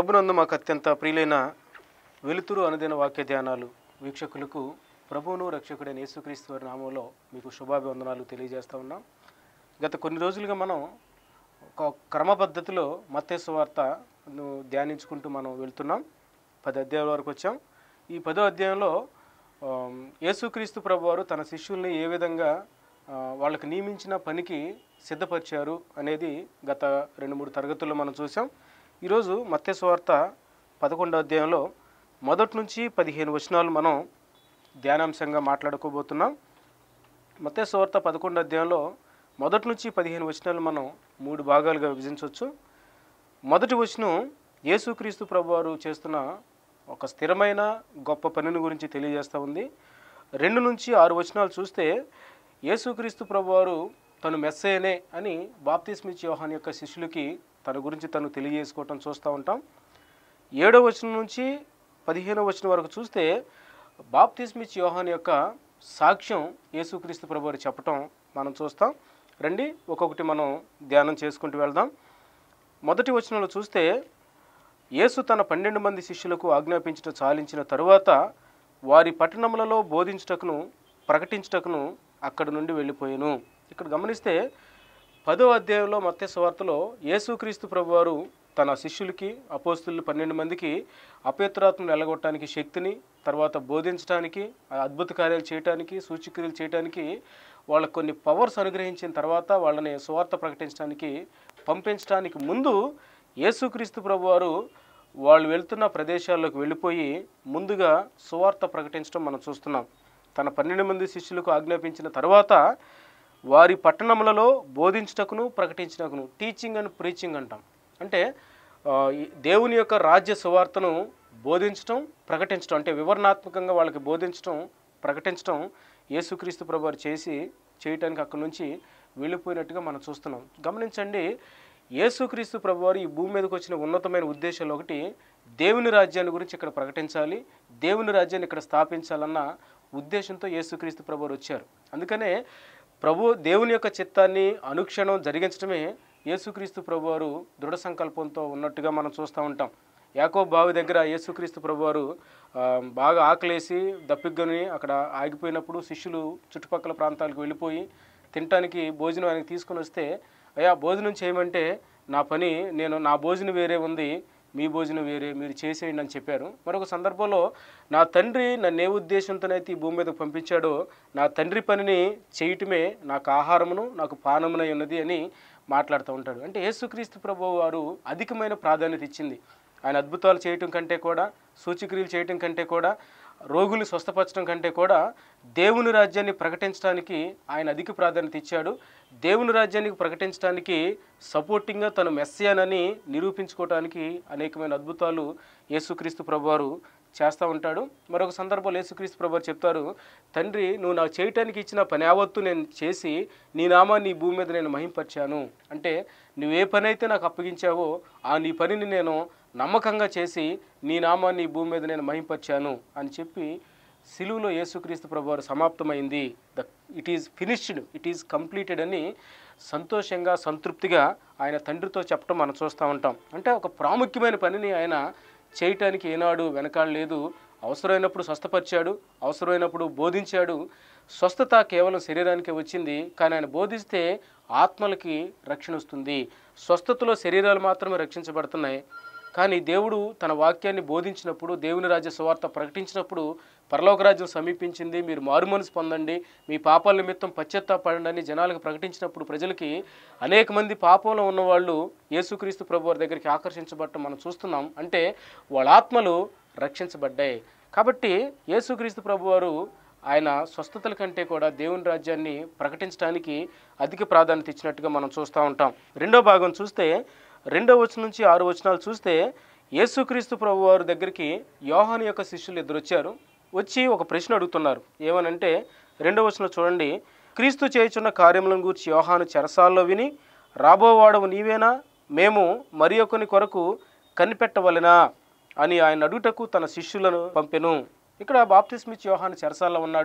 ప్రభునందు మాకు అత్యంత ప్రియులైన వెలుతురు అనుదిన వాక్య ధ్యానాలు వీక్షకులకు ప్రభువును రక్షకుడైన యేసుక్రీస్తు వారి నామంలో మీకు శుభాభివందనాలు తెలియజేస్తా ఉన్నాం గత కొన్ని రోజులుగా మనం ఒక క్రమ పద్ధతిలో మత్తేసు వార్తను ధ్యానించుకుంటూ మనం వెళ్తున్నాం పది అధ్యాయాల వరకు వచ్చాం ఈ పదో అధ్యాయంలో ఆమ్, యేసుక్రీస్తు ప్రభువారు తన శిష్యుల్ని ఏ విధంగా ఆ, వాళ్ళకి నియమించిన పనికి సిద్ధపరిచారు అనేది గత రెండు మూడు తరగతుల్లో మనం చూసాం ఈరోజు మత్తేసు వార్త పదకొండో అధ్యాయంలో మొదటి నుంచి పదిహేను వచనాలు మనం ధ్యానాంశంగా మాట్లాడుకోబోతున్నాం మత్తేసు వార్త పదకొండో అధ్యాయంలో మొదటి నుంచి పదిహేను వచనాలు మనం మూడు భాగాలుగా విభజించవచ్చు మొదటి వచనం యేసుక్రీస్తు ప్రభువారు చేస్తున్న ఒక స్థిరమైన గొప్ప పనిని గురించి తెలియజేస్తూ ఉంది రెండు నుంచి ఆరు వచనాలు చూస్తే యేసుక్రీస్తు ప్రభువారు తను మెస్సేనే అని బాప్తిస్మిచ్ యోహాన్ యొక్క శిష్యులకి తన గురించి తను తెలియజేసుకోవటం చూస్తూ ఉంటాం ఏడో వచనం నుంచి పదిహేనో వచనం వరకు చూస్తే బాప్తిస్మిచ్ యోహాన్ యొక్క సాక్ష్యం యేసుక్రీస్తు ప్రభువారు చెప్పటం మనం చూస్తాం రండి ఒక్కొక్కటి మనం ధ్యానం చేసుకుంటూ వెళ్దాం మొదటి వచనంలో చూస్తే యేసు తన పన్నెండు మంది శిష్యులకు ఆజ్ఞాపించట చాలించిన తరువాత వారి పట్టణములలో బోధించుటకును ప్రకటించుటకును అక్కడి నుండి వెళ్ళిపోయాను ఇక్కడ గమనిస్తే పదో అధ్యాయంలో మత్స్య సువార్తలో యేసుక్రీస్తు ప్రభువారు తన శిష్యులకి అపోస్తులు పన్నెండు మందికి అపేత్రాత్మను వెళ్ళగొట్టడానికి శక్తిని తర్వాత బోధించడానికి ఆ అద్భుత కార్యాలు చేయడానికి సూచక్రియలు చేయడానికి వాళ్ళకు కొన్ని పవర్స్ అనుగ్రహించిన తర్వాత వాళ్ళని సువార్త ప్రకటించడానికి పంపించడానికి ముందు యేసుక్రీస్తు ప్రభువారు వాళ్ళు వెళ్తున్న ప్రదేశాల్లోకి వెళ్ళిపోయి ముందుగా సువార్త ప్రకటించడం మనం చూస్తున్నాం తన పన్నెండు మంది శిష్యులకు ఆజ్ఞాపించిన తర్వాత వారి పట్టణములలో బోధించుటకును ప్రకటించుటకును టీచింగ్ అండ్ ప్రీచింగ్ అంటాం అంటే ఆ, ఈ దేవుని యొక్క రాజ్య సువార్తను బోధించటం ప్రకటించడం అంటే వివరణాత్మకంగా వాళ్ళకి బోధించటం ప్రకటించడం యేసుక్రీస్తు ప్రభు చేసి చేయటానికి అక్కడి నుంచి వెళ్ళిపోయినట్టుగా మనం చూస్తున్నాం గమనించండి యేసుక్రీస్తు ప్రభువారు ఈ భూమి మీదకి వచ్చిన ఉన్నతమైన ఉద్దేశాలు ఒకటి దేవుని రాజ్యాన్ని గురించి ఇక్కడ ప్రకటించాలి దేవుని రాజ్యాన్ని ఇక్కడ స్థాపించాలన్న ఉద్దేశంతో యేసుక్రీస్తు ప్రభువారు వచ్చారు అందుకనే ప్రభు దేవుని యొక్క చిత్తాన్ని అనుక్షణం జరిగించడమే యేసుక్రీస్తు ప్రభువారు దృఢ సంకల్పంతో ఉన్నట్టుగా మనం చూస్తూ ఉంటాం యాకో బావి దగ్గర యేసుక్రీస్తు ప్రభువారు ఆ, బాగా ఆకలేసి దప్పిగ్గని అక్కడ ఆగిపోయినప్పుడు శిష్యులు చుట్టుపక్కల ప్రాంతాలకు వెళ్ళిపోయి తినటానికి భోజనం ఆయనకి తీసుకొని వస్తే అయ్యా భోజనం చేయమంటే నా పని నేను నా భోజనం వేరే ఉంది మీ భోజనం వేరే మీరు చేసేయండి అని చెప్పారు మరొక సందర్భంలో నా తండ్రి నన్ను ఏ ఉద్దేశంతోనైతే ఈ భూమి మీదకు పంపించాడో నా తండ్రి పనిని చేయటమే నాకు ఆహారమును నాకు పానమునై ఉన్నది అని మాట్లాడుతూ ఉంటాడు అంటే యేసుక్రీస్తు ప్రభు వారు అధికమైన ప్రాధాన్యత ఇచ్చింది ఆయన అద్భుతాలు చేయటం కంటే కూడా సూచక్రియలు చేయటం కంటే కూడా రోగులు స్వస్థపరచడం కంటే కూడా దేవుని రాజ్యాన్ని ప్రకటించడానికి ఆయన అధిక ప్రాధాన్యత ఇచ్చాడు దేవుని రాజ్యానికి ప్రకటించడానికి సపోర్టింగ్గా తను మెస్సియానని నిరూపించుకోవడానికి అనేకమైన అద్భుతాలు యేసుక్రీస్తు ప్రభువారు చేస్తూ ఉంటాడు మరొక సందర్భంలో యేసుక్రీస్తు ప్రభువారు చెప్తారు తండ్రి నువ్వు నాకు చేయటానికి ఇచ్చిన పని యావత్తు నేను చేసి నీ నామాన్ని ఈ భూమి మీద నేను మహింపరిచాను అంటే నువ్వు ఏ పని అయితే నాకు అప్పగించావో ఆ నీ పనిని నేను నమ్మకంగా చేసి నీ నామాన్ని ఈ భూమి మీద నేను మహింపరిచాను అని చెప్పి సిలువులో యేసుక్రీస్తు ప్రభువారు సమాప్తమైంది the it is finished it is completed అని సంతోషంగా సంతృప్తిగా ఆయన తండ్రితో చెప్పడం మనం చూస్తూ ఉంటాం అంటే ఒక ప్రాముఖ్యమైన పనిని ఆయన చేయటానికి ఏనాడు వెనకాడలేదు అవసరమైనప్పుడు స్వస్థపరిచాడు అవసరమైనప్పుడు బోధించాడు స్వస్థత కేవలం శరీరానికే వచ్చింది కానీ ఆయన బోధిస్తే ఆత్మలకి రక్షణ వస్తుంది స్వస్థతలో శరీరాలు మాత్రమే రక్షించబడుతున్నాయి కానీ దేవుడు తన వాక్యాన్ని బోధించినప్పుడు దేవుని రాజ్య సువార్త ప్రకటించినప్పుడు పరలోక రాజ్యం సమీపించింది మీరు మారుమనసు పొందండి మీ పాపాల నిమిత్తం పశ్చాత్తాపడండి అని జనాలకు ప్రకటించినప్పుడు ప్రజలకి అనేక మంది పాపంలో ఉన్నవాళ్ళు యేసుక్రీస్తు ప్రభు వారి దగ్గరికి ఆకర్షించబడటం మనం చూస్తున్నాం అంటే వాళ్ళ ఆత్మలు రక్షించబడ్డాయి కాబట్టి యేసుక్రీస్తు ప్రభువారు ఆయన స్వస్థతల కంటే కూడా దేవుని రాజ్యాన్ని ప్రకటించడానికి అధిక ప్రాధాన్యత ఇచ్చినట్టుగా మనం చూస్తూ ఉంటాం రెండో భాగం చూస్తే రెండో వచనం నుంచి ఆరు వచనాలు చూస్తే యేసుక్రీస్తు ప్రభు వారి దగ్గరికి యోహాను యొక్క శిష్యులు ఇద్దరు వచ్చారు వచ్చి ఒక ప్రశ్న అడుగుతున్నారు ఏమనంటే రెండో వచనం చూడండి క్రీస్తు చేయుచున్న కార్యములను గూర్చి యోహాను చెరసాల్లో విని రాబోవాడవు నీవేనా మేము మరి ఒకని కొరకు కనిపెట్టవలెనా అని ఆయన అడుగుటకు తన శిష్యులను పంపెను ఇక్కడ బాప్తిస్మిచ్ యోహాను చెరసాల్లో ఉన్నాడు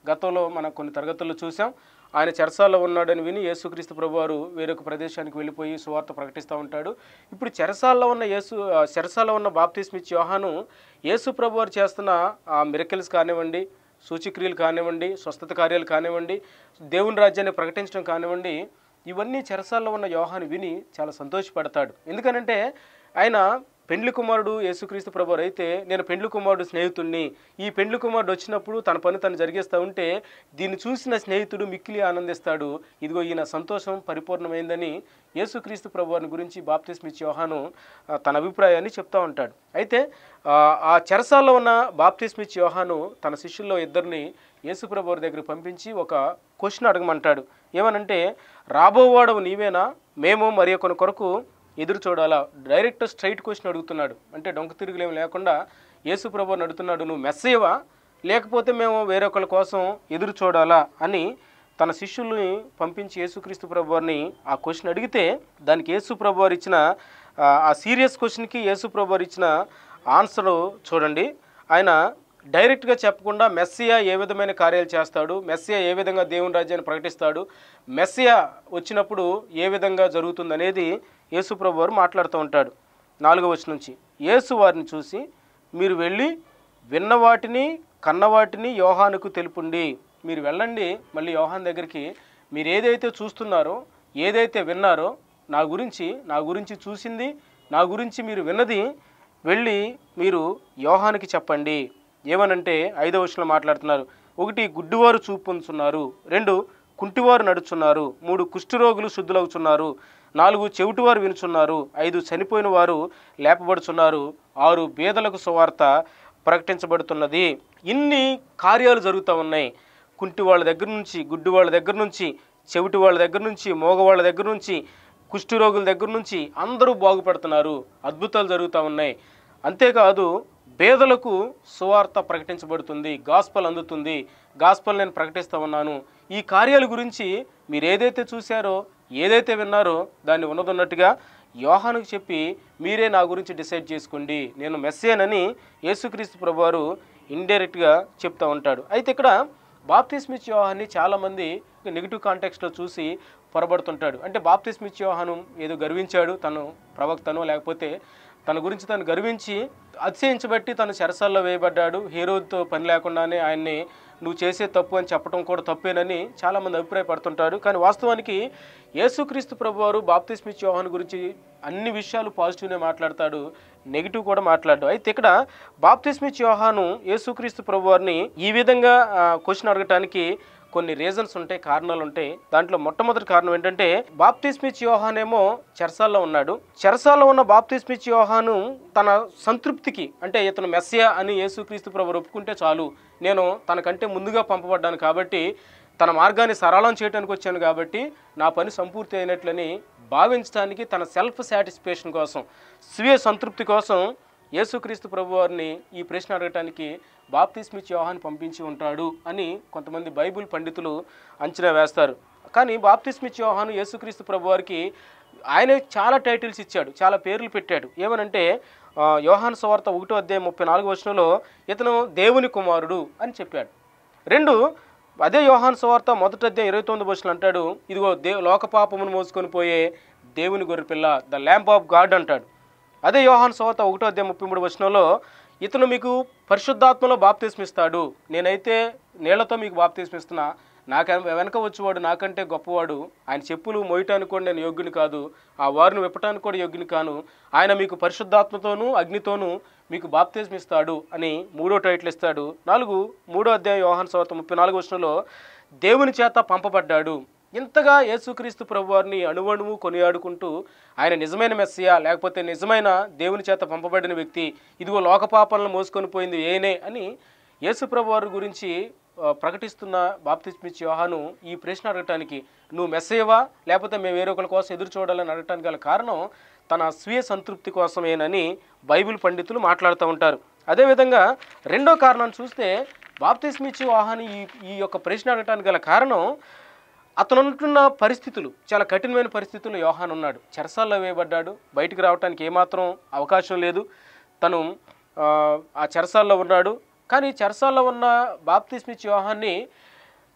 గతంలో మనం కొన్ని తరగతుల్లో చూసాం ఆయన చెరసాల్లో ఉన్నాడని విని యేసుక్రీస్తు ప్రభువారు వేరొక ప్రదేశానికి వెళ్ళిపోయి సువార్త ప్రకటిస్తూ ఉంటాడు ఇప్పుడు చెరసాల్లో ఉన్న యేసు ఆ, చెరసాల్లో ఉన్న బాప్తిస్మిచ్ యోహాను యేసు ప్రభువారు చేస్తున్న ఆ మిరకిల్స్ కానివ్వండి సూచక్రియలు కానివ్వండి స్వస్థత కార్యాలు కానివ్వండి దేవుని రాజ్యాన్ని ప్రకటించడం కానివ్వండి ఇవన్నీ చెరసాల్లో ఉన్న యోహాను విని చాలా సంతోషపడతాడు ఎందుకనంటే ఆయన పెండ్లి కుమారుడు యేసుక్రీస్తు ప్రభు అయితే నేను పెండ్లి కుమారుడు స్నేహితుడిని ఈ పెండ్లి కుమారుడు వచ్చినప్పుడు తన పని తను జరిగేస్తూ ఉంటే దీన్ని చూసిన స్నేహితుడు మిక్కిలి ఆనందిస్తాడు ఇదిగో ఈయన సంతోషం పరిపూర్ణమైందని యేసుక్రీస్తు ప్రభువారిని గురించి బాప్తిస్మిచ్ యోహాను ఆ, తన అభిప్రాయాన్ని చెప్తా ఉంటాడు అయితే ఆ, ఆ చెరసాల్లో ఉన్న బాప్తిస్మిచ్ యోహాను తన శిష్యుల్లో ఇద్దరిని యేసుప్రభు వారి దగ్గర పంపించి ఒక క్వశ్చన్ అడగమంటాడు ఏమనంటే రాబోవాడవు నీవేనా మేము మరి కొన్ని కొరకు ఎదురు చూడాలా డైరెక్ట్ స్ట్రైట్ క్వశ్చన్ అడుగుతున్నాడు అంటే డొంక తిరుగులేం లేకుండా యేసుప్రభు అడుగుతున్నాడు నువ్వు మెస్సేవా లేకపోతే మేము వేరొకరి కోసం ఎదురు చూడాలా అని తన శిష్యుల్ని పంపించి యేసుక్రీస్తు ప్రభు వారిని ఆ క్వశ్చన్ అడిగితే దానికి యేసు ప్రభు వారు ఇచ్చిన ఆ, ఆ సీరియస్ క్వశ్చన్కి యేసు ప్రభు వారు ఇచ్చిన ఆన్సర్ చూడండి ఆయన డైరెక్ట్గా చెప్పకుండా మెస్సియా ఏ విధమైన కార్యాలు చేస్తాడు మెస్సియా ఏ విధంగా దేవుని రాజ్యాన్ని ప్రకటిస్తాడు మెస్సియా వచ్చినప్పుడు ఏ విధంగా జరుగుతుంది అనేది యేసుప్రభు వారు మాట్లాడుతూ ఉంటాడు నాలుగో వచ్చి నుంచి యేసు వారిని చూసి మీరు వెళ్ళి విన్న వాటిని కన్న వాటిని యోహానుకు తెలుపుండి మీరు వెళ్ళండి మళ్ళీ యోహాన్ దగ్గరికి మీరు ఏదైతే చూస్తున్నారో ఏదైతే విన్నారో నా గురించి నా గురించి చూసింది నా గురించి మీరు విన్నది వెళ్ళి మీరు యోహానికి చెప్పండి ఏమనంటే ఐదవ వచనంలో మాట్లాడుతున్నారు ఒకటి గుడ్డివారు చూపు పొందుతున్నారు రెండు కుంటివారు నడుచున్నారు మూడు కుష్ఠరోగులు శుద్ధులవుతున్నారు నాలుగు చెవిటివారు వినుచున్నారు ఐదు చనిపోయిన వారు లేపబడుచున్నారు ఆరు బేదలకు సువార్త ప్రకటించబడుతున్నది ఇన్ని కార్యాలు జరుగుతూ ఉన్నాయి కుంటి వాళ్ళ దగ్గర నుంచి గుడ్డి వాళ్ళ దగ్గర నుంచి చెవిటి వాళ్ళ దగ్గర నుంచి మోగవాళ్ళ దగ్గర నుంచి కుష్ఠరోగుల దగ్గర నుంచి అందరూ బాగుపడుతున్నారు అద్భుతాలు జరుగుతూ ఉన్నాయి అంతేకాదు పేదలకు సువార్త ప్రకటించబడుతుంది గాస్పల్ అందుతుంది గాస్పల్ నేను ప్రకటిస్తూ ఉన్నాను ఈ కార్యాల గురించి మీరు ఏదైతే చూశారో ఏదైతే విన్నారో దాన్ని ఉన్నదన్నట్టుగా యోహానుకు చెప్పి మీరే నా గురించి డిసైడ్ చేసుకోండి నేను మెస్సేనని యేసుక్రీస్తు ప్రభువారు ఇండైరెక్ట్గా చెప్తా ఉంటాడు అయితే ఇక్కడ బాప్తిస్మిచ్ యోహాన్ని చాలామంది నెగిటివ్ కాంటెక్స్ట్లో చూసి పొరబడుతుంటాడు అంటే బాప్తిస్మిచ్ యోహాను ఏదో గర్వించాడు తను ప్రవక్తను లేకపోతే తన గురించి తను గర్వించి అతిశయించబట్టి తను చెరసాల్లో వేయబడ్డాడు హీరోతో పని లేకుండానే ఆయన్ని నువ్వు చేసే తప్పు అని చెప్పడం కూడా తప్పేనని చాలామంది అభిప్రాయపడుతుంటారు కానీ వాస్తవానికి యేసుక్రీస్తు ప్రభువారు బాప్తిస్మిచ్ యోహాన్ గురించి అన్ని విషయాలు పాజిటివ్నే మాట్లాడతాడు నెగిటివ్ కూడా మాట్లాడు అయితే ఇక్కడ బాప్తిస్మిచ్ యోహాను యేసుక్రీస్తు ప్రభువారిని ఈ విధంగా క్వశ్చన్ అడగటానికి కొన్ని రీజన్స్ ఉంటాయి కారణాలు ఉంటాయి దాంట్లో మొట్టమొదటి కారణం ఏంటంటే బాప్తిస్మిచ్ యోహాన్ ఏమో చెరసాల్లో ఉన్నాడు చెరసాల్లో ఉన్న బాప్తిస్మిచ్ యోహాను తన సంతృప్తికి అంటే ఇతను మెస్సియా అని యేసుక్రీస్తు ప్రభు ఒప్పుకుంటే చాలు నేను తనకంటే ముందుగా పంపబడ్డాను కాబట్టి తన మార్గాన్ని సరళం చేయడానికి వచ్చాను కాబట్టి నా పని సంపూర్తి అయినట్లని భావించడానికి తన సెల్ఫ్ సాటిస్ఫాక్షన్ కోసం స్వీయ సంతృప్తి కోసం యేసుక్రీస్తు ప్రభు వారిని ఈ ప్రశ్న అడగటానికి బాప్తిస్మిచ్ యోహాన్ పంపించి ఉంటాడు అని కొంతమంది బైబిల్ పండితులు అంచనా వేస్తారు కానీ బాప్తిస్మిచ్ యోహాను యేసుక్రీస్తు ప్రభు వారికి ఆయన చాలా టైటిల్స్ ఇచ్చాడు చాలా పేర్లు పెట్టాడు ఏమనంటే ఆ, యోహాను సువార్త ఒకటో అధ్యాయం ముప్పై నాలుగు వచనంలో ఇతను దేవుని కుమారుడు అని చెప్పాడు రెండు అదే యోహాన్ సువార్త మొదటి అధ్యాయం ఇరవై తొమ్మిది వచనం అంటాడు ఇదిగో దే లోక పాపమును మోసుకొని పోయే దేవుని గొర్రెపిల్ల ద ల్యాంప్ ఆఫ్ గాడ్ అంటాడు అదే యోహాన్ సువార్త ఒకటో అధ్యాయం ముప్పై మూడు వచనంలో ఇతను మీకు పరిశుద్ధాత్మలో బాప్తిస్మిస్తాడు నేనైతే నీళ్లతో మీకు బాప్తిస్మిస్తున్నా నాకు వెనక వచ్చేవాడు నాకంటే గొప్పవాడు ఆయన చెప్పులు మోయటానికి కూడా నేను యోగ్యుని కాదు ఆ వారిని విప్పటానికి కూడా యోగ్యుని కాను ఆయన మీకు పరిశుద్ధాత్మతోనూ అగ్నితోనూ మీకు బాప్తిస్మిస్తాడు అని మూడో టైటిల్ ఇస్తాడు నాలుగు మూడో అధ్యాయం యోహాన్ సువార్త ముప్పై నాలుగు వచనంలో దేవుని చేత పంపబడ్డాడు ఇంతగా యేసుక్రీస్తు ప్రభువారిని అణువణువు కొనియాడుకుంటూ ఆయన నిజమైన మెస్సియా లేకపోతే నిజమైన దేవుని చేత పంపబడిన వ్యక్తి ఇదిగో లోకపాపలను మోసుకొని పోయింది ఏనే అని యేసు ప్రభువారి గురించి ఆ, ప్రకటిస్తున్న బాప్తిస్మిచ్ యోహాను ఈ ప్రశ్న అడగటానికి నువ్వు మెస్సేవా లేకపోతే మేము వేరొకరి కోసం ఎదురు చూడాలని అడగటానికి గల కారణం తన స్వీయ సంతృప్తి కోసమేనని బైబిల్ పండితులు మాట్లాడుతూ ఉంటారు అదేవిధంగా రెండో కారణం చూస్తే బాప్తిస్మిచ్ యోహాను ఈ ఈ యొక్క ప్రశ్న అడగటానికి గల కారణం అతను ఉంటున్న పరిస్థితులు చాలా కఠినమైన పరిస్థితుల్లో యోహాన్ ఉన్నాడు చెరసాల్లో వేయబడ్డాడు బయటికి రావడానికి ఏమాత్రం అవకాశం లేదు తను ఆ, ఆ చెరసాల్లో ఉన్నాడు కానీ చెరసాల్లో ఉన్న బాప్తిస్మిచ్ యోహాన్ని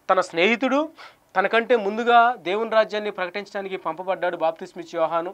తన స్నేహితుడు తనకంటే ముందుగా దేవుని రాజ్యాన్ని ప్రకటించడానికి పంపబడ్డాడు బాప్తిస్మిచ్ యోహాను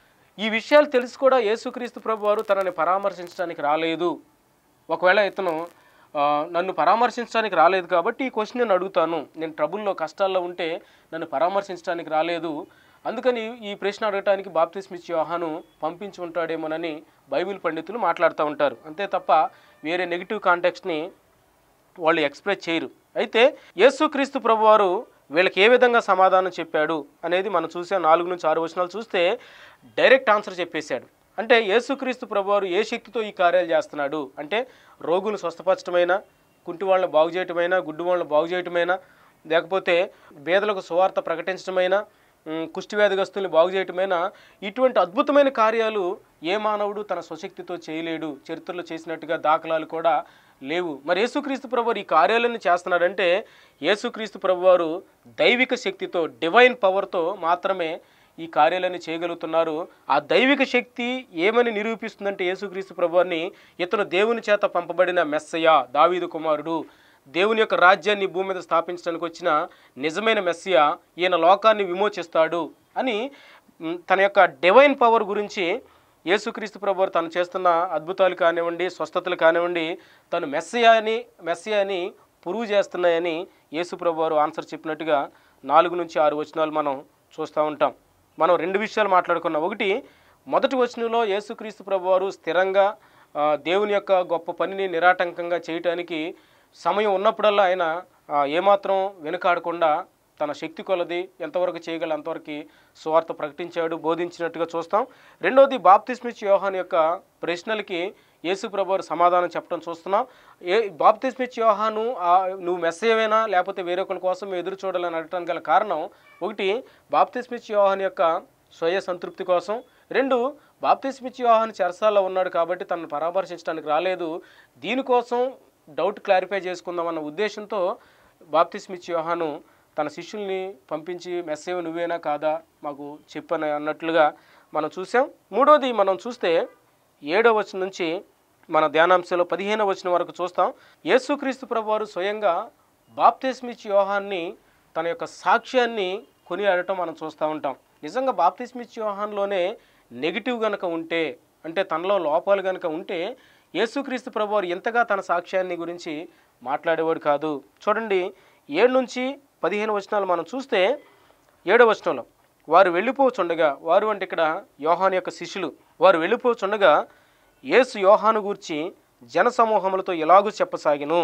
ఈ విషయాలు తెలిసి కూడా యేసుక్రీస్తు ప్రభు వారు తనని పరామర్శించడానికి రాలేదు ఒకవేళ ఇతను ఆ, నన్ను పరామర్శించడానికి రాలేదు కాబట్టి ఈ క్వశ్చన్ నేను అడుగుతాను నేను ట్రబుల్లో కష్టాల్లో ఉంటే నన్ను పరామర్శించడానికి రాలేదు అందుకని ఈ ప్రశ్న అడగటానికి బాప్తిస్మిచ్ యోహాను పంపించి ఉంటాడేమోనని బైబిల్ పండితులు మాట్లాడుతూ ఉంటారు అంతే తప్ప వేరే నెగిటివ్ కాంటెక్స్ని వాళ్ళు ఎక్స్ప్రెస్ చేయరు అయితే యేసుక్రీస్తు ప్రభువారు వీళ్ళకి ఏ విధంగా సమాధానం చెప్పాడు అనేది మనం చూసాం నాలుగు నుంచి ఆరు వచనాలు చూస్తే డైరెక్ట్ ఆన్సర్ చెప్పేశాడు అంటే యేసుక్రీస్తు ప్రభువారు ఏ శక్తితో ఈ కార్యాలు చేస్తున్నాడు అంటే రోగులు స్వస్థపరచడమైనా కుంటి వాళ్ళని బాగు చేయటమైనా గుడ్డు వాళ్ళని బాగు చేయటమైనా లేకపోతే పేదలకు సువార్త ప్రకటించడమైనా ఉమ్, కుష్టి వ్యాధిగస్తుల్ని బాగు చేయటమైనా ఇటువంటి అద్భుతమైన కార్యాలు ఏ మానవుడు తన స్వశక్తితో చేయలేడు చరిత్రలో చేసినట్టుగా దాఖలాలు కూడా లేవు మరి యేసుక్రీస్తు ప్రభువారు ఈ కార్యాలన్నీ చేస్తున్నాడంటే యేసుక్రీస్తు ప్రభువారు దైవిక శక్తితో డివైన్ పవర్తో మాత్రమే ఈ కార్యాలన్నీ చేయగలుగుతున్నారు ఆ దైవిక శక్తి ఏమని నిరూపిస్తుందంటే యేసుక్రీస్తు ప్రభువారిని ఇతను దేవుని చేత పంపబడిన మెస్సయ్య దావీదు కుమారుడు దేవుని యొక్క రాజ్యాన్ని భూమి మీద స్థాపించడానికి వచ్చిన నిజమైన మెస్సియా ఈయన లోకాన్ని విమోచిస్తాడు అని మ్, తన యొక్క డివైన్ పవర్ గురించి యేసుక్రీస్తు ప్రభు తను చేస్తున్న అద్భుతాలు కానివ్వండి స్వస్థతలు కానివ్వండి తను మెస్సియా అని మెస్సియా అని పురుగు చేస్తున్నాయని యేసు ప్రభు వారు ఆన్సర్ చెప్పినట్టుగా నాలుగు నుంచి ఆరు వచనాలు మనం చూస్తూ ఉంటాం మనం రెండు విషయాలు మాట్లాడుకున్నాం ఒకటి మొదటి వచనంలో యేసుక్రీస్తు ప్రభు వారు స్థిరంగా ఆ, దేవుని యొక్క గొప్ప పనిని నిరాటంకంగా చేయటానికి సమయం ఉన్నప్పుడల్లా ఆయన ఆ, ఏమాత్రం వెనుకాడకుండా తన శక్తి కొలది ఎంతవరకు చేయగల అంతవరకు సువార్త ప్రకటించాడు బోధించినట్టుగా చూస్తాం రెండోది బాప్తిస్మిచ్ యోహాన్ యొక్క ప్రశ్నలకి యేసు ప్రభువారు సమాధానం చెప్పడం చూస్తున్నాం ఏ బాప్తిస్మిచ్ యోహాను ఆ, నువ్వు మెస్సేవేనా లేకపోతే వేరొకరి కోసం మేము ఎదురు చూడాలని అడగడానికి గల కారణం ఒకటి బాప్తిస్మిచ్ యోహాన్ యొక్క స్వయ సంతృప్తి కోసం రెండు బాప్తిస్మిచ్ యోహాన్ చెరసాల్లో ఉన్నాడు కాబట్టి తనను పరామర్శించడానికి రాలేదు దీనికోసం డౌట్ క్లారిఫై చేసుకుందామన్న ఉద్దేశంతో బాప్తిస్మిచ్ యోహాను తన శిష్యుల్ని పంపించి మెస్సేవ్ నువ్వేనా కాదా మాకు చెప్పని అన్నట్లుగా మనం చూసాం మూడోది మనం చూస్తే ఏడో వచనం నుంచి మన ధ్యానాంశంలో పదిహేనో వచనం వరకు చూస్తాం యేసుక్రీస్తు ప్రభువారు స్వయంగా బాప్తిస్మిచ్ యోహాన్ని తన యొక్క సాక్ష్యాన్ని కొనియాడటం మనం చూస్తూ ఉంటాం నిజంగా బాప్తిస్మిచ్ యోహాన్లోనే నెగిటివ్ గనక ఉంటే అంటే తనలో లోపాలు గనక ఉంటే యేసుక్రీస్తు ప్రభువారు ఎంతగా తన సాక్ష్యాన్ని గురించి మాట్లాడేవాడు కాదు చూడండి ఏడు నుంచి పదిహేను వచనాలు మనం చూస్తే ఏడో వచనంలో వారు వెళ్ళిపోచుండగా వారు అంటే ఇక్కడ యోహాను యొక్క శిష్యులు వారు వెళ్ళిపోచుండగా యేసు యోహాను గూర్చి జనసమూహములతో ఎలాగూ చెప్పసాగిను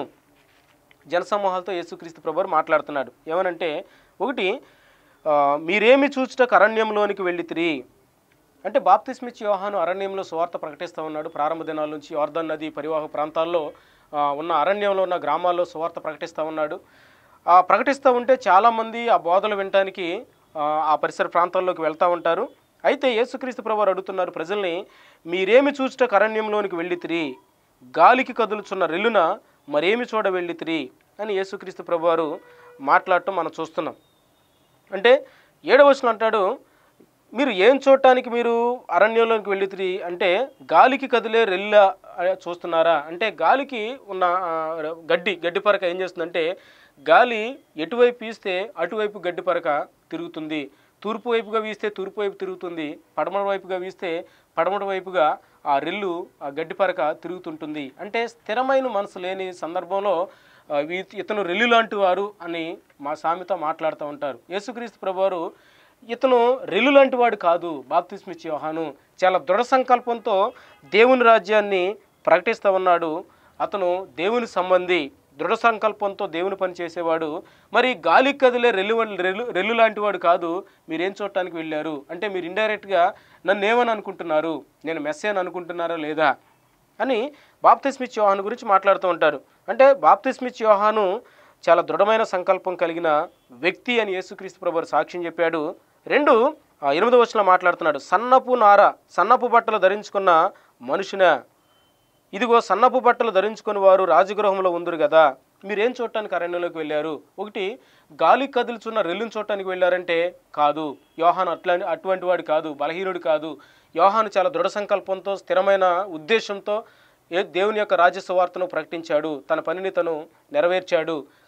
జనసమూహాలతో యేసుక్రీస్తు ప్రభువారు మాట్లాడుతున్నాడు ఏమనంటే ఒకటి ఆ, మీరేమి చూచుటకు అరణ్యంలోనికి వెళ్ళితిరి అంటే బాప్తిస్మిచ్ యోహాను అరణ్యంలో సువార్త ప్రకటిస్తూ ఉన్నాడు ప్రారంభ దినాల నుంచి యోర్ధన్ నది పరివాహక ప్రాంతాల్లో ఆ, ఉన్న అరణ్యంలో ఉన్న గ్రామాల్లో సువార్త ప్రకటిస్తూ ఉన్నాడు ఆ ప్రకటిస్తూ ఉంటే చాలామంది ఆ బోధలు వినటానికి ఆ, ఆ పరిసర ప్రాంతాల్లోకి వెళ్తూ ఉంటారు అయితే యేసుక్రీస్తు ప్రభువారు అడుగుతున్నారు ప్రజల్ని మీరేమి చూచుటకు అరణ్యంలోనికి వెళ్ళితిరి గాలికి కదులుచున్న రెల్లున మరేమి చూడ వెళ్ళితిరి అని యేసుక్రీస్తు ప్రభువారు మాట్లాడటం మనం చూస్తున్నాం అంటే ఏడవ వచనం అంటాడు మీరు ఏం చూడటానికి మీరు అరణ్యంలోకి వెళ్ళితిరి అంటే గాలికి కదిలే రెల్ల ఆ, చూస్తున్నారా అంటే గాలికి ఉన్న ఆ, గడ్డి గడ్డి పరక ఏం చేస్తుందంటే గాలి ఎటువైపు వీస్తే అటువైపు గడ్డి పరక తిరుగుతుంది తూర్పు వైపుగా వీస్తే తూర్పు వైపు తిరుగుతుంది పడమర వైపుగా వీస్తే పడమర వైపుగా ఆ రెల్లు ఆ గడ్డి పరక తిరుగుతుంటుంది అంటే స్థిరమైన మనసు లేని సందర్భంలో ఆ, వీ- ఇతను రెల్లు లాంటి వారు అని మా సామెత మాట్లాడుతూ ఉంటారు యేసుక్రీస్తు ప్రభువారు ఇతను రెల్లు లాంటి వాడు కాదు బాప్తిస్మిచ్ యోహాను చాలా దృఢ సంకల్పంతో దేవుని రాజ్యాన్ని ప్రకటిస్తూ ఉన్నాడు అతను దేవుని సంబంధి దృఢ సంకల్పంతో దేవుని పని చేసేవాడు మరి గాలికి కదిలే రెల్లు రెల్లు రెల్లు లాంటి వాడు కాదు మీరేం చూడటానికి వెళ్ళారు అంటే మీరు ఇండైరెక్ట్గా నన్ను ఏమని అనుకుంటున్నారు నేను మెస్సే అని అనుకుంటున్నారా లేదా అని బాప్తిస్మిచ్ యోహాను గురించి మాట్లాడుతూ ఉంటారు అంటే బాప్తిస్మిచ్ యోహాను చాలా దృఢమైన సంకల్పం కలిగిన వ్యక్తి అని యేసుక్రీస్తు ప్రభు సాక్ష్యం చెప్పాడు రెండు ఆ, ఎనిమిదో వచ్చిన మాట్లాడుతున్నాడు సన్నపు నార సన్నపు బట్టలు ధరించుకున్న మనుషున ఇదిగో సన్నపు బట్టలు ధరించుకుని వారు రాజగృహంలో ఉందరు కదా మీరేం చూడటానికి అరణ్యంలోకి వెళ్ళారు ఒకటి గాలి కదులుచున్న రెల్లుని చూడటానికి వెళ్ళారంటే కాదు యోహాను అట్లా అటువంటి వాడు కాదు బలహీనుడు కాదు యోహాను చాలా దృఢ సంకల్పంతో స్థిరమైన ఉద్దేశంతో ఏ దేవుని యొక్క రాజ్య సువార్తను ప్రకటించాడు తన పనిని తను నెరవేర్చాడు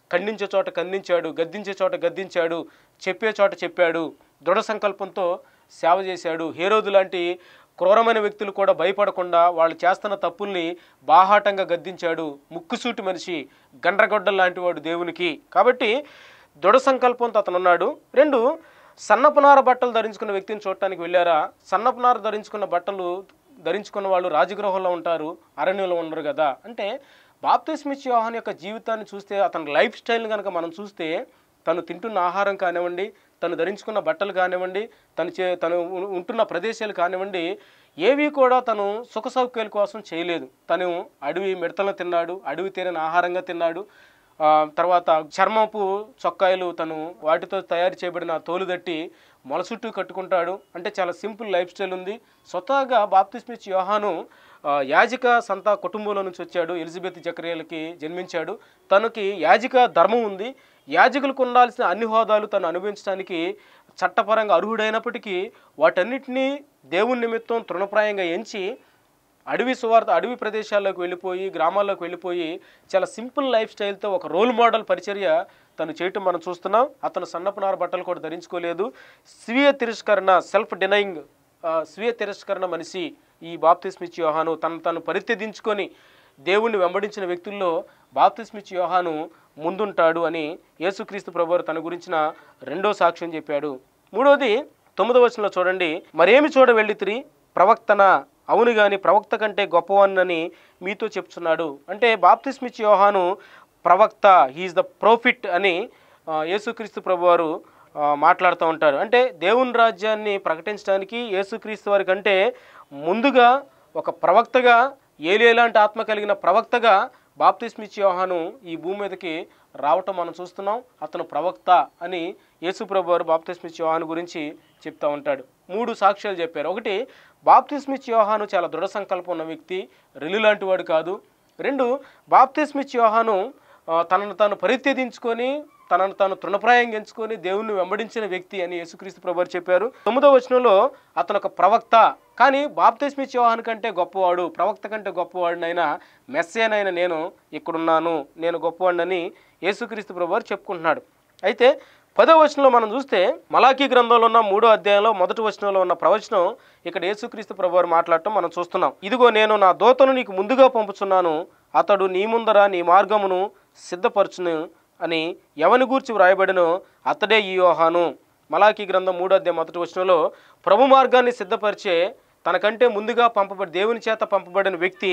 ఖండించే చోట ఖండించాడు గద్దించే చోట గద్దించాడు చెప్పే చోట చెప్పాడు దృఢ సంకల్పంతో సేవ చేశాడు హేరోదు లాంటి క్రూరమైన వ్యక్తులు కూడా భయపడకుండా వాళ్ళు చేస్తున్న తప్పుల్ని బాహాటంగా గద్దించాడు ముక్కుసూటి మనిషి గండ్రగొడ్డల లాంటి వాడు దేవునికి కాబట్టి దృఢ సంకల్పంతో అతను ఉన్నాడు రెండు సన్నపునార బట్టలు ధరించుకున్న వ్యక్తిని చూడటానికి వెళ్ళారా సన్నపునార ధరించుకున్న బట్టలు ధరించుకున్న వాళ్ళు రాజగృహంలో ఉంటారు అరణ్యంలో ఉండరు కదా అంటే బాప్తిస్మిచ్ యోహాన్ యొక్క జీవితాన్ని చూస్తే అతని లైఫ్ స్టైల్ని కనుక మనం చూస్తే తను తింటున్న ఆహారం కానివ్వండి తను ధరించుకున్న బట్టలు కానివ్వండి తను చే తను ఉ- ఉంటున్న ప్రదేశాలు కానివ్వండి ఏవి కూడా తను సుఖ సౌకర్యాల కోసం చేయలేదు తను అడవి మిడతలను తిన్నాడు అడవి తీరిన ఆహారంగా తిన్నాడు ఆ, తర్వాత చర్మపు చొక్కాయలు తను వాటితో తయారు చేయబడిన తోలు దట్టి మొల చుట్టూ కట్టుకుంటాడు అంటే చాలా సింపుల్ లైఫ్ స్టైల్ ఉంది స్వతహాగా బాప్తిస్మిచ్ యోహాను ఆ, యాజిక సంత కుటుంబంలో నుంచి వచ్చాడు ఎలిజబెత్ జకరియలకి జన్మించాడు తనకి యాజిక ధర్మం ఉంది యాజకులకు ఉండాల్సిన అన్ని హోదాలు తను అనుభవించడానికి చట్టపరంగా అర్హుడైనప్పటికీ వాటన్నిటినీ దేవుని నిమిత్తం తృణప్రాయంగా ఎంచి అడవి సువార్త అడవి ప్రదేశాల్లోకి వెళ్ళిపోయి గ్రామాల్లోకి వెళ్ళిపోయి చాలా సింపుల్ లైఫ్ స్టైల్తో ఒక రోల్ మోడల్ పరిచర్య తను చేయటం మనం చూస్తున్నాం అతను సన్నపునార బట్టలు కూడా ధరించుకోలేదు స్వీయ తిరస్కరణ సెల్ఫ్ డినయింగ్ స్వీయ తిరస్కరణ మనిషి ఈ బాప్తిస్మిచ్ యోహాను తను తను పరిత్యదించుకొని దేవుణ్ణి వెంబడించిన వ్యక్తుల్లో బాప్తిస్మిచ్ యోహాను ముందుంటాడు అని యేసుక్రీస్తు ప్రభువారు తన గురించిన రెండో సాక్ష్యం చెప్పాడు మూడోది తొమ్మిదో వచనంలో చూడండి మరేమి చూడ వెళ్ళితిరి ప్రవక్తన అవును గాని ప్రవక్త కంటే గొప్పవాన్నని మీతో చెప్తున్నాడు అంటే బాప్తిస్మిచ్ యోహాను ప్రవక్త హీఈస్ ద ప్రోఫిట్ అని ఆ, యేసుక్రీస్తు ప్రభువారు ఆ, మాట్లాడుతూ ఉంటారు అంటే దేవుని రాజ్యాన్ని ప్రకటించడానికి యేసుక్రీస్తు వారి కంటే ముందుగా ఒక ప్రవక్తగా ఏలేలాంటి ఆత్మ కలిగిన ప్రవక్తగా బాప్తిస్మిచ్ యోహాను ఈ భూమి మీదకి రావటం మనం చూస్తున్నాం అతను ప్రవక్త అని యేసుప్రభు వారు బాప్తిస్మిచ్ యోహాను గురించి చెప్తా ఉంటాడు మూడు సాక్ష్యాలు చెప్పారు ఒకటి బాప్తిస్మిచ్ యోహాను చాలా దృఢ సంకల్పం ఉన్న వ్యక్తి రెల్లు లాంటి వాడు కాదు రెండు బాప్తిస్మిచ్ యోహాను ఆ, తనను తాను పరిత్యదించుకొని తనను తాను తృణప్రాయంగా ఎంచుకొని దేవుణ్ణి వెంబడించిన వ్యక్తి అని యేసుక్రీస్తు ప్రభువారు చెప్పారు తొమ్మిదో వచనంలో అతను ఒక ప్రవక్త కానీ బాప్తిస్మిచ్ యోహాన్ కంటే గొప్పవాడు ప్రవక్త కంటే గొప్పవాడినైనా మెస్సేనైనా నేను ఇక్కడున్నాను నేను గొప్పవాడినని యేసుక్రీస్తు ప్రభువారు చెప్పుకుంటున్నాడు అయితే పదో వచనంలో మనం చూస్తే మలాకీ గ్రంథంలో ఉన్న మూడో అధ్యాయంలో మొదటి వచనంలో ఉన్న ప్రవచనం ఇక్కడ యేసుక్రీస్తు ప్రభువారు మాట్లాడటం మనం చూస్తున్నాం ఇదిగో నేను నా దోతను నీకు ముందుగా పంపుచున్నాను అతడు నీ ముందర నీ మార్గమును సిద్ధపరచును అని ఎవని గూర్చి వ్రాయబడినో అతడే ఈ యోహాను మలాకీ గ్రంథం మూడో అధ్యాయం మొదటి వచనంలో ప్రభు మార్గాన్ని సిద్ధపరిచే తనకంటే ముందుగా పంపబడి దేవుని చేత పంపబడిన వ్యక్తి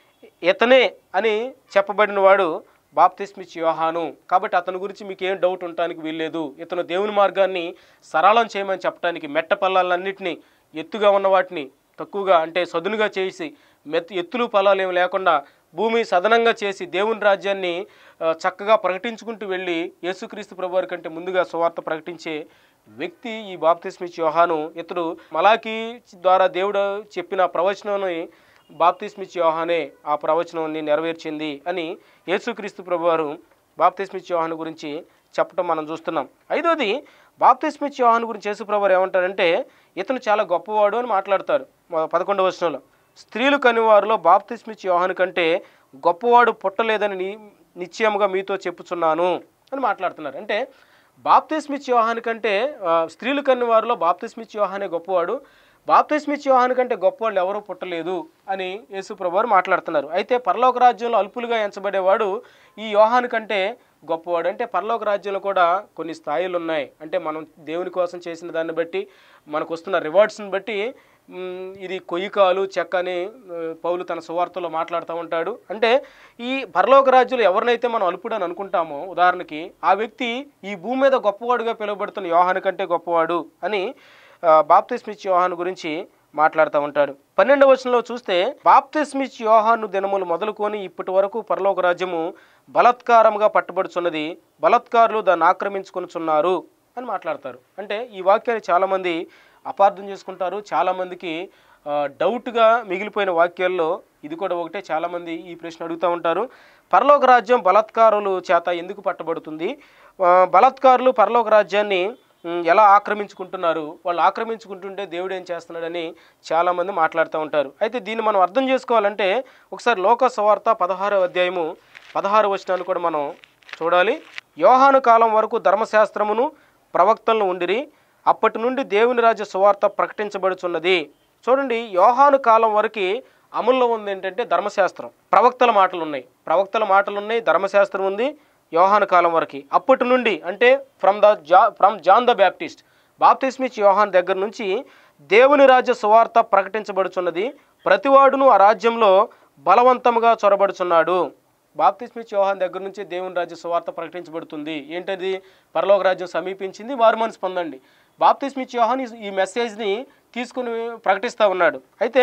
ఇతనే అని చెప్పబడిన వాడు బాప్తిస్మిచ్ యోహాను కాబట్టి అతని గురించి మీకు ఏం డౌట్ ఉండటానికి వీల్లేదు ఇతను దేవుని మార్గాన్ని సరళం చేయమని చెప్పడానికి మెట్ట పల్లాలన్నింటినీ ఎత్తుగా ఉన్న వాటిని తక్కువగా అంటే సదునుగా చేసి మెత్ ఎత్తులు పొలాలు ఏమి లేకుండా భూమి సదనంగా చేసి దేవుని రాజ్యాన్ని ఆ, చక్కగా ప్రకటించుకుంటూ వెళ్ళి యేసుక్రీస్తు ప్రభువారి కంటే ముందుగా సువార్త ప్రకటించే వ్యక్తి ఈ బాప్తిస్మిచ్ యోహాను ఇతడు మలాకి ద్వారా దేవుడు చెప్పిన ప్రవచనాన్ని బాప్తిస్మిచ్ యోహానే ఆ ప్రవచనాన్ని నెరవేర్చింది అని యేసుక్రీస్తు ప్రభువారు బాప్తిస్మిచ్ యోహాను గురించి చెప్పడం మనం చూస్తున్నాం ఐదోది బాప్తిస్మిచ్ యోహాను గురించి యేసు ప్రభువారు ఏమంటారంటే ఇతను చాలా గొప్పవాడు అని మాట్లాడతారు మొ- పదకొండవ వచనంలో స్త్రీలు కనివారిలో బాప్తిస్మిచ్ యోహాను కంటే గొప్పవాడు పుట్టలేదని ని- నిశ్చయముగా మీతో చెప్పుచున్నాను అని మాట్లాడుతున్నారు అంటే బాప్తిస్మిచ్ యోహాను కంటే ఆ, స్త్రీలు కన్ని వారిలో బాప్తిస్మిచ్ యోహానే గొప్పవాడు బాప్తిస్మిచ్ యోహాను కంటే గొప్పవాళ్ళు ఎవరూ పుట్టలేదు అని యేసు ప్రభువారు మాట్లాడుతున్నారు అయితే పరలోక రాజ్యంలో అల్పులుగా ఎంచబడేవాడు ఈ యోహాను కంటే గొప్పవాడు అంటే పరలోక రాజ్యంలో కూడా కొన్ని స్థాయిలు ఉన్నాయి అంటే మనం దేవుని కోసం చేసిన దాన్ని బట్టి మనకు వస్తున్న రివార్డ్స్ని బట్టి మ్, ఇది కొయ్యికాలు చెక్క అని ఆ, పౌలు తన సువార్తలో మాట్లాడుతూ ఉంటాడు అంటే ఈ పరలోక రాజ్యంలో ఎవరినైతే మనం అల్పుడు అని అనుకుంటామో ఉదాహరణకి ఆ వ్యక్తి ఈ భూమి మీద గొప్పవాడుగా పిలువబడుతున్న యోహాను కంటే గొప్పవాడు అని ఆ, బాప్తిస్మిచ్ యోహాను గురించి మాట్లాడుతూ ఉంటాడు పన్నెండవ వచనంలో చూస్తే బాప్తిస్మిచ్ యోహాను దినములు మొదలుకొని ఇప్పటి వరకు పరలోక రాజ్యము బలత్కారముగా పట్టుబడుచున్నది బలత్కారులు దాన్ని ఆక్రమించుకొనుచున్నారు అని మాట్లాడతారు అంటే ఈ వాక్యాన్ని చాలామంది అపార్థం చేసుకుంటారు చాలామందికి ఆ, డౌట్గా మిగిలిపోయిన వాక్యాల్లో ఇది కూడా ఒకటే చాలామంది ఈ ప్రశ్న అడుగుతూ ఉంటారు పరలోక రాజ్యం బలాత్కారులు చేత ఎందుకు పట్టబడుతుంది ఆ, బలాత్కారులు పరలోక రాజ్యాన్ని ఉమ్, ఎలా ఆక్రమించుకుంటున్నారు వాళ్ళు ఆక్రమించుకుంటుంటే దేవుడు ఏం చేస్తున్నాడని చాలామంది మాట్లాడుతూ ఉంటారు అయితే దీన్ని మనం అర్థం చేసుకోవాలంటే ఒకసారి లోక సవార్త పదహారవ అధ్యాయము పదహారు వచనాన్ని కూడా మనం చూడాలి యోహాను కాలం వరకు ధర్మశాస్త్రమును ప్రవక్తలను ఉండిరి అప్పటి నుండి దేవుని రాజ్య సువార్త ప్రకటించబడుచున్నది చూడండి యోహాను కాలం వరకు అమల్లో ఉంది ఏంటంటే ధర్మశాస్త్రం ప్రవక్తల మాటలు ఉన్నాయి ప్రవక్తల మాటలు ఉన్నాయి ధర్మశాస్త్రం ఉంది యోహాను కాలం వరకు అప్పటి నుండి అంటే ఫ్రమ్ ద జా ఫ్రమ్ జాన్ ద బ్యాప్టిస్ట్ బాప్తిస్మిచ్ యోహాన్ దగ్గర నుంచి దేవుని రాజ్య సువార్త ప్రకటించబడుచున్నది ప్రతివాడును ఆ రాజ్యంలో బలవంతముగా చొరబడుచున్నాడు బాప్తిస్మిచ్ యోహాన్ దగ్గర నుంచి దేవుని రాజ్య సువార్త ప్రకటించబడుతుంది ఏంటది పరలోక రాజ్యం సమీపించింది వారు మనసు పొందండి బాప్తిస్మిచ్ యోహాన్ ఈ- ఈ మెసేజ్ని తీసుకుని ప్రకటిస్తూ ఉన్నాడు అయితే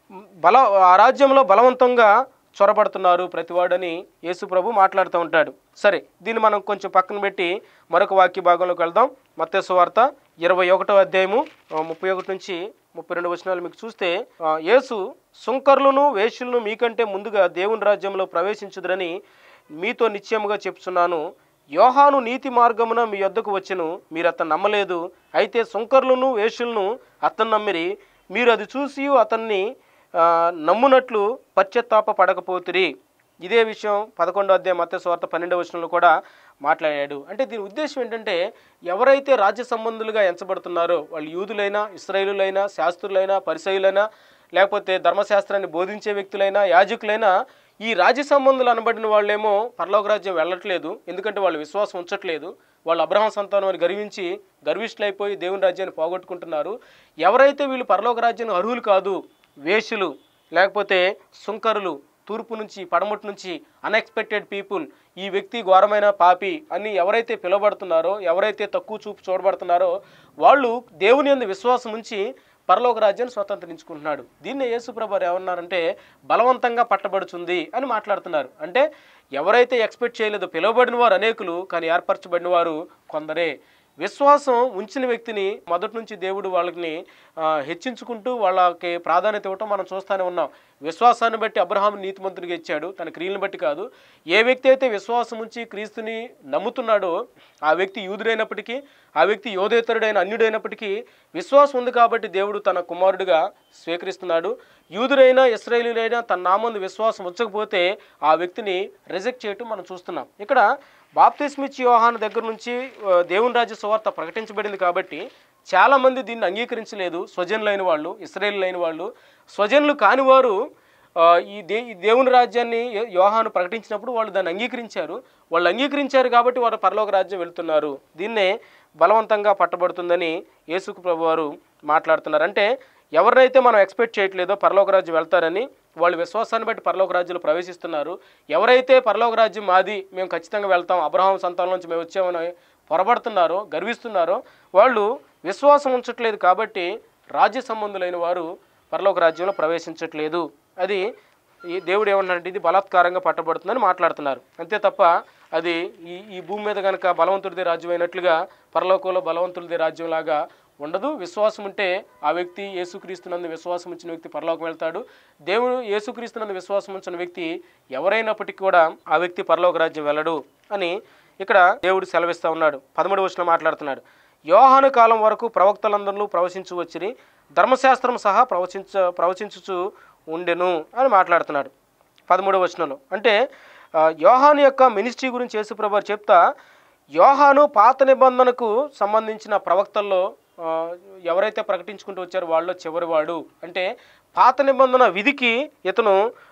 బల ఆ రాజ్యంలో బలవంతంగా చొరబడుతున్నారు ప్రతివాడని యేసు ప్రభు మాట్లాడుతూ ఉంటాడు సరే దీన్ని మనం కొంచెం పక్కన పెట్టి మరొక వాక్య భాగంలోకి వెళ్దాం మత్తయి సువార్త ఇరవై ఒకటో అధ్యాయము ఆ, ముప్పై ఒకటి నుంచి ముప్పై రెండు వచనాలు మీకు చూస్తే ఆ, యేసు సుంకర్లను వేషులను మీకంటే ముందుగా దేవుని రాజ్యంలో ప్రవేశించుదురని మీతో నిశ్చయముగా చెప్తున్నాను యోహాను నీతి మార్గమున మీ యొద్దకు వచ్చెను మీరు అతను నమ్మలేదు అయితే సుంకర్లను వేషులను అతను నమ్మిరి మీరు అది చూసి అతన్ని ఆ, నమ్మునట్లు పశ్చాత్తాప పడకపోతిరి ఇదే విషయం పదకొండో అధ్యాయం మత్స్య స్వార్థ పన్నెండవ వచనంలో కూడా మాట్లాడాడు అంటే దీని ఉద్దేశం ఏంటంటే ఎవరైతే రాజ్య సంబంధులుగా ఎంచబడుతున్నారో వాళ్ళు యూదులైనా ఇస్రాయేలులైనా శాస్త్రులైనా పరిసయులైనా లేకపోతే ధర్మశాస్త్రాన్ని బోధించే వ్యక్తులైనా యాజకులైనా ఈ రాజ్య సంబంధులు అనబడిన వాళ్ళేమో పరలోక రాజ్యం వెళ్ళట్లేదు ఎందుకంటే వాళ్ళు విశ్వాసం ఉంచట్లేదు వాళ్ళు అబ్రహం సంతానం అని గర్వించి గర్విష్ఠులైపోయి దేవుని రాజ్యాన్ని పోగొట్టుకుంటున్నారు ఎవరైతే వీళ్ళు పరలోక రాజ్యానికి అర్హులు కాదు వేషులు లేకపోతే సుంకరులు తూర్పు నుంచి పడమటి నుంచి అన్ఎక్స్పెక్టెడ్ పీపుల్ ఈ వ్యక్తి ఘోరమైన పాపి అని ఎవరైతే పిలువబడుతున్నారో ఎవరైతే తక్కువ చూపు చూడబడుతున్నారో వాళ్ళు దేవుని యందు విశ్వాసం ఉంచి పరలోక రాజ్యాన్ని స్వతంత్రించుకుంటున్నాడు దీన్ని యేసుప్రభు ఏమన్నారంటే బలవంతంగా పట్టబడుతుంది అని మాట్లాడుతున్నారు అంటే ఎవరైతే ఎక్స్పెక్ట్ చేయలేదో పిలువబడిన వారు అనేకులు కానీ ఏర్పరచబడిన వారు కొందరే విశ్వాసం ఉంచిన వ్యక్తిని మొదటి నుంచి దేవుడు వాళ్ళని ఆ, హెచ్చించుకుంటూ వాళ్ళకి ప్రాధాన్యత ఇవ్వటం మనం చూస్తూనే ఉన్నాం విశ్వాసాన్ని బట్టి అబ్రహాం నీతిమంతుడిగా ఇచ్చాడు తన క్రియలను బట్టి కాదు ఏ వ్యక్తి అయితే విశ్వాసం ఉంచి క్రీస్తుని నమ్ముతున్నాడో ఆ వ్యక్తి యూదుడైనప్పటికీ ఆ వ్యక్తి యోధేతరుడైన అన్యుడైనప్పటికీ విశ్వాసం ఉంది కాబట్టి దేవుడు తన కుమారుడిగా స్వీకరిస్తున్నాడు యూదుడైనా ఇస్రాయేలీలైనా తన నామందు విశ్వాసం ఉంచకపోతే ఆ వ్యక్తిని రిజెక్ట్ చేయటం మనం చూస్తున్నాం ఇక్కడ బాప్తిస్మిచ్ యోహాన్ దగ్గర నుంచి ఆ, దేవుని రాజ్య సువార్త ప్రకటించబడింది కాబట్టి చాలామంది దీన్ని అంగీకరించలేదు స్వజనులైన వాళ్ళు ఇస్రాయేలులైన వాళ్ళు స్వజనులు కాని వారు ఆ, ఈ దే ఈ దేవుని రాజ్యాన్ని యో- యోహాను ప్రకటించినప్పుడు వాళ్ళు దాన్ని అంగీకరించారు వాళ్ళు అంగీకరించారు కాబట్టి వారు పరలోక రాజ్యం వెళ్తున్నారు దీన్నే బలవంతంగా పట్టబడుతుందని యేసుకు ప్రభు వారు మాట్లాడుతున్నారు అంటే ఎవరినైతే మనం ఎక్స్పెక్ట్ చేయట్లేదో పరలోక రాజ్యం వెళ్తారని వాళ్ళు విశ్వాసాన్ని బట్టి పరలోక రాజ్యంలో ప్రవేశిస్తున్నారు ఎవరైతే పరలోక రాజ్యం మాది మేము ఖచ్చితంగా వెళ్తాం అబ్రహాం సంతానం నుంచి మేము వచ్చామని పొరబడుతున్నారో గర్విస్తున్నారో వాళ్ళు విశ్వాసం ఉంచట్లేదు కాబట్టి రాజ్య సంబంధులైన వారు పరలోక రాజ్యంలో ప్రవేశించట్లేదు అది ఈ దేవుడు ఏమన్నాడంటే ఇది బలాత్కారంగా పట్టబడుతుందని మాట్లాడుతున్నారు అంతే తప్ప అది ఈ ఈ భూమి మీద కనుక బలవంతుడిదే రాజ్యం అయినట్లుగా పరలోకంలో బలవంతుడిదే రాజ్యంలాగా ఉండదు విశ్వాసం ఉంటే ఆ వ్యక్తి యేసుక్రీస్తునందు విశ్వాసం ఉంచిన వ్యక్తి పరలోకం వెళ్తాడు దేవుడు యేసుక్రీస్తునందు విశ్వాసం ఉంచిన వ్యక్తి ఎవరైనప్పటికీ కూడా ఆ వ్యక్తి పరలోక రాజ్యం వెళ్ళడు అని ఇక్కడ దేవుడు సెలవిస్తూ ఉన్నాడు పదమూడు వచ్చిన మాట్లాడుతున్నాడు యోహాను కాలం వరకు ప్రవక్తలందరూ ప్రవచించు వచ్చిరి ధర్మశాస్త్రం సహా ప్రవచించ ప్రవచించుచు ఉండెను అని మాట్లాడుతున్నాడు పదమూడవ వచనంలో అంటే ఆ, యోహాను యొక్క మినిస్ట్రీ గురించి యేసుప్రభు చెప్తా యోహాను పాత నిబంధనకు సంబంధించిన ప్రవక్తల్లో ఆ, ఎవరైతే ప్రకటించుకుంటూ వచ్చారో వాళ్ళు చివరి వాడు అంటే పాత నిబంధన విధికి ఇతను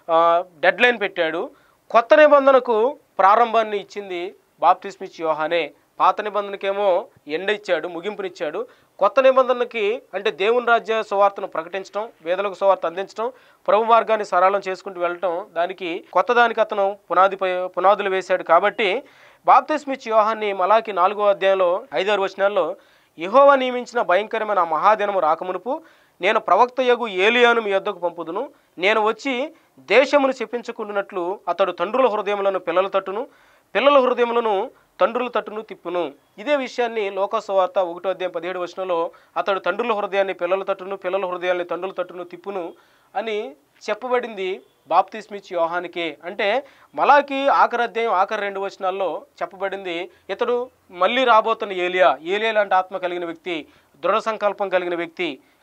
డెడ్ లైన్ పెట్టాడు కొత్త నిబంధనకు ప్రారంభాన్ని ఇచ్చింది బాప్తిస్మిచ్ యోహానే పాత నిబంధనకేమో ఎండ ఇచ్చాడు ముగింపునిచ్చాడు కొత్త నిబంధనకి అంటే దేవుని రాజ్య సువార్తను ప్రకటించడం వేదలకు సువార్త అందించడం ప్రభు మార్గాన్ని సరళం చేసుకుంటూ వెళ్ళటం దానికి కొత్త దానికి అతను పునాది పునాదులు వేశాడు కాబట్టి బాప్తిస్మిచ్ యోహాన్ని మలాకి నాలుగో అధ్యాయంలో ఐదారు వచనాల్లో యెహోవా నియమించిన భయంకరమైన ఆ మహాదినము రాకమునుపు నేను ప్రవక్త యగు ఏలియాను మీ యొద్దకు పంపుదును నేను వచ్చి దేశమును చెప్పించుకుంటున్నట్లు అతడు తండ్రుల హృదయములను పిల్లల తట్టును పిల్లల హృదయములను తండ్రుల తట్టును తిప్పును ఇదే విషయాన్ని లోకసువార్త ఒకటో అధ్యాయం పదిహేడు వచనంలో అతడు తండ్రుల హృదయాన్ని పిల్లల తట్టును పిల్లల హృదయాన్ని తండ్రుల తట్టును తిప్పును అని చెప్పబడింది బాప్తిస్మిచ్ యోహానికే అంటే మలాకి ఆఖరి అధ్యాయం ఆఖరి రెండు వచనాల్లో చెప్పబడింది ఇతడు మళ్ళీ రాబోతున్న ఏలియా ఏలియా లాంటి ఆత్మ కలిగిన వ్యక్తి దృఢ సంకల్పం కలిగిన వ్యక్తి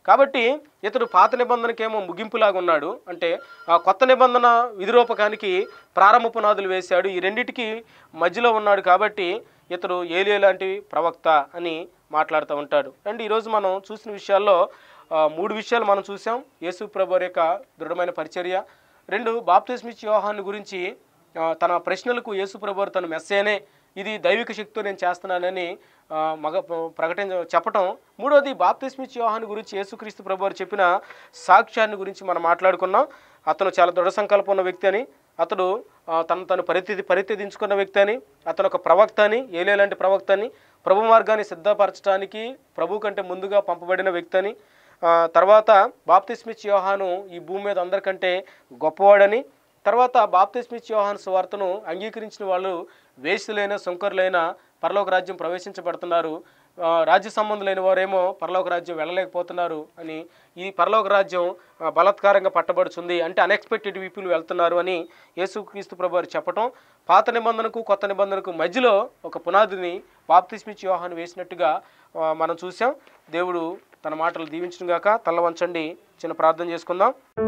కాబట్టి ఇతడు పాత నిబంధనకేమో ముగింపులాగా ఉన్నాడు అంటే ఆ కొత్త నిబంధన విధిరూపకానికి ప్రారంభ పునాదులు వేశాడు ఈ రెండిటికి మధ్యలో ఉన్నాడు కాబట్టి ఇతడు ఏలియా లాంటి ప్రవక్త అని మాట్లాడుతూ ఉంటాడు అండ్ ఈరోజు మనం చూసిన విషయాల్లో ఆ, మూడు విషయాలు మనం చూసాం యేసు ప్రభు వారి యొక్క దృఢమైన పరిచర్య రెండు బాప్తిస్మిచ్ యోహాన్ని గురించి ఆ, తన ప్రశ్నలకు యేసు ప్రభు వారు తన మెస్సేనే ఇది దైవిక శక్తితో నేను చేస్తున్నానని ఆ, మగ ప్రకటించ చెప్పటం మూడోది బాప్తిస్మిచ్ యోహాన్ గురించి యేసుక్రీస్తు ప్రభు వారు చెప్పిన సాక్ష్యాన్ని గురించి మనం మాట్లాడుకున్నాం అతను చాలా దృఢ సంకల్పం ఉన్న వ్యక్తి అని అతడు ఆ, తను తను పరిస్థితి పరిత్యదించుకున్న వ్యక్తి అని అతను ఒక ప్రవక్త అని ఏలే లాంటి ప్రవక్త అని ప్రభు మార్గాన్ని సిద్ధపరచడానికి ప్రభు కంటే ముందుగా పంపబడిన వ్యక్తి అని ఆ, తర్వాత బాప్తిస్మిచ్ యోహాను ఈ భూమి మీద అందరికంటే గొప్పవాడని తర్వాత బాప్తిస్మిచ్ యోహాన్ సువార్తను అంగీకరించిన వాళ్ళు వేసులైన సుంకరులైన పరలోక రాజ్యం ప్రవేశించబడుతున్నారు ఆ, రాజ్య సంబంధులైన వారేమో పరలోక రాజ్యం వెళ్ళలేకపోతున్నారు అని ఈ పరలోక రాజ్యం ఆ, బలాత్కారంగా పట్టబడుతుంది అంటే అన్ఎక్స్పెక్టెడ్ పీపుల్ వెళ్తున్నారు అని యేసుక్రీస్తు ప్రభు వారు చెప్పటం పాత నిబంధనకు కొత్త నిబంధనకు మధ్యలో ఒక పునాదిని బాప్తిస్మిచ్ యోహాను వేసినట్టుగా ఆ, మనం చూసాం దేవుడు తన మాటలు దీవించిన గాక తల్ల వంచండి చిన్న ప్రార్థన చేసుకుందాం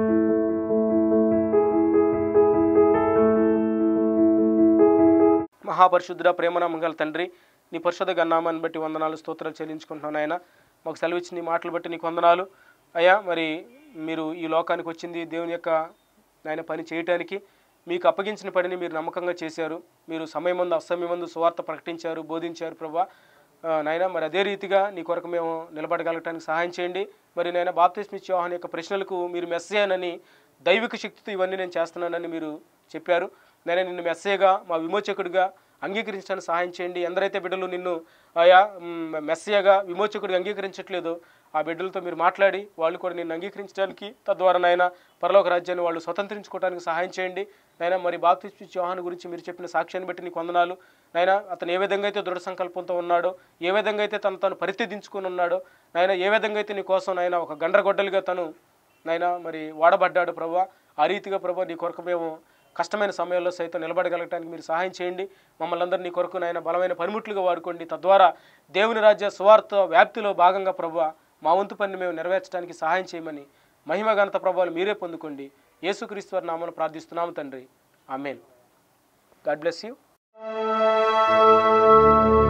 మహాపరిశుద్ధుడ ప్రేమన మంగళ తండ్రి నీ పరిశుద్ధ గన్నామాన్ని బట్టి వందనాలు స్తోత్రాలు చెల్లించుకుంటున్నాను ఆయన మాకు సెలవిచ్చిన నీ మాటలు బట్టి నీకు వందనాలు అయ్యా మరి మీరు ఈ లోకానికి వచ్చింది దేవుని యొక్క ఆయన పని చేయటానికి మీకు అప్పగించిన పనిని మీరు నమ్మకంగా చేశారు మీరు సమయం ముందు అసమయం ముందు సువార్త ప్రకటించారు బోధించారు ప్రభా ఆ, నాయన మరి అదే రీతిగా నీ కొరకు మేము నిలబడగలగటానికి సహాయం చేయండి మరి నాయన బాప్తిస్మిచ్ యోహాన్ యొక్క ప్రశ్నలకు మీరు మెస్సేయనని దైవిక శక్తితో ఇవన్నీ నేను చేస్తున్నానని మీరు చెప్పారు నేను నిన్ను మెస్సేగా మా విమోచకుడిగా అంగీకరించడానికి సహాయం చేయండి ఎందరైతే బిడ్డలు నిన్ను ఆయా మ్, మెస్సియగా విమోచకుడిగా అంగీకరించట్లేదు ఆ బిడ్డలతో మీరు మాట్లాడి వాళ్ళు కూడా నిన్ను అంగీకరించడానికి తద్వారా నాయన పరలోక రాజ్యాన్ని వాళ్ళు స్వతంత్రించుకోవడానికి సహాయం చేయండి నాయన మరి బాప్తిస్మి యోహాన్ గురించి మీరు చెప్పిన సాక్ష్యాన్ని బట్టి నీకు వందనాలు నాయన అతను ఏ విధంగా అయితే దృఢ సంకల్పంతో ఉన్నాడో ఏ విధంగా అయితే తను తను పరిత్యదించుకుని ఉన్నాడో నాయన ఏ విధంగా అయితే నీ కోసం నాయన ఒక గండ్రగొడ్డలుగా తను నాయన మరి వాడబడ్డాడు ప్రభు ఆ రీతిగా ప్రభు నీ కొరకు మేము కష్టమైన సమయంలో సైతం నిలబడగలగటానికి మీరు సహాయం చేయండి మమ్మల్ని అందరినీ నీ కొరకు నాయన బలమైన పనిముట్లుగా వాడుకోండి తద్వారా దేవుని రాజ్య సువార్త వ్యాప్తిలో భాగంగా ప్రభు మా వంతు పనిని మేము నెరవేర్చడానికి సహాయం చేయమని మహిమ ఘనత ప్రభావాలు మీరే పొందుకోండి యేసుక్రీస్తు వారి నామను ప్రార్థిస్తున్నాము తండ్రి ఆమెన్ గాడ్ బ్లెస్ యూ